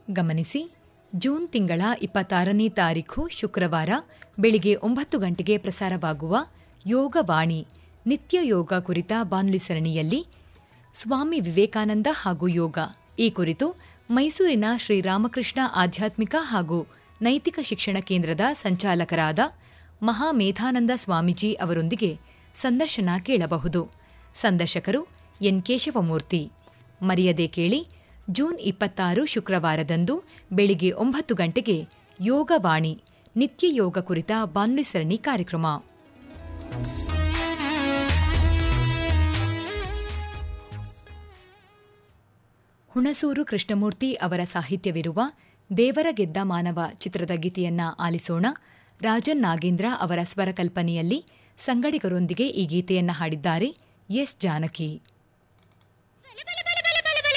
ಗಮನಿಸಿ ಜೂನ್ ತಿಂಗಳ ಇಪ್ಪತ್ತಾರನೇ ತಾರೀಖು ಶುಕ್ರವಾರ ಬೆಳಿಗ್ಗೆ ಒಂಬತ್ತು ಗಂಟೆಗೆ ಪ್ರಸಾರವಾಗುವ ಯೋಗವಾಣಿ ನಿತ್ಯ ಯೋಗ ಕುರಿತ ಬಾನುಲಿ ಸರಣಿಯಲ್ಲಿ ಸ್ವಾಮಿ ವಿವೇಕಾನಂದ ಹಾಗೂ ಯೋಗ ಈ ಕುರಿತು ಮೈಸೂರಿನ ಶ್ರೀರಾಮಕೃಷ್ಣ ಆಧ್ಯಾತ್ಮಿಕ ಹಾಗೂ ನೈತಿಕ ಶಿಕ್ಷಣ ಕೇಂದ್ರದ ಸಂಚಾಲಕರಾದ ಮಹಾಮೇಧಾನಂದ ಸ್ವಾಮೀಜಿ ಅವರೊಂದಿಗೆ ಸಂದರ್ಶನ ಕೇಳಬಹುದು ಸಂದರ್ಶಕರು ಎನ್ ಕೇಶವಮೂರ್ತಿ ಮರೆಯದೆ ಕೇಳಿ ಜೂನ್ ಇಪ್ಪತ್ತಾರು ಶುಕ್ರವಾರದಂದು ಬೆಳಿಗ್ಗೆ ಒಂಬತ್ತು ಗಂಟೆಗೆ ಯೋಗವಾಣಿ ನಿತ್ಯ ಯೋಗ ಕುರಿತ ಬಾನುಲಿ ಸರಣಿ ಕಾರ್ಯಕ್ರಮ ಹುಣಸೂರು ಕೃಷ್ಣಮೂರ್ತಿ ಅವರ ಸಾಹಿತ್ಯವಿರುವ ದೇವರ ಗೆದ್ದ ಮಾನವ ಚಿತ್ರದ ಗೀತೆಯನ್ನ ಆಲಿಸೋಣ ರಾಜನ್ ನಾಗೇಂದ್ರ ಅವರ ಸ್ವರಕಲ್ಪನೆಯಲ್ಲಿ ಸಂಗಡಿಗರೊಂದಿಗೆ ಈ ಗೀತೆಯನ್ನ ಹಾಡಿದ್ದಾರೆ ಎಸ್ ಜಾನಕಿ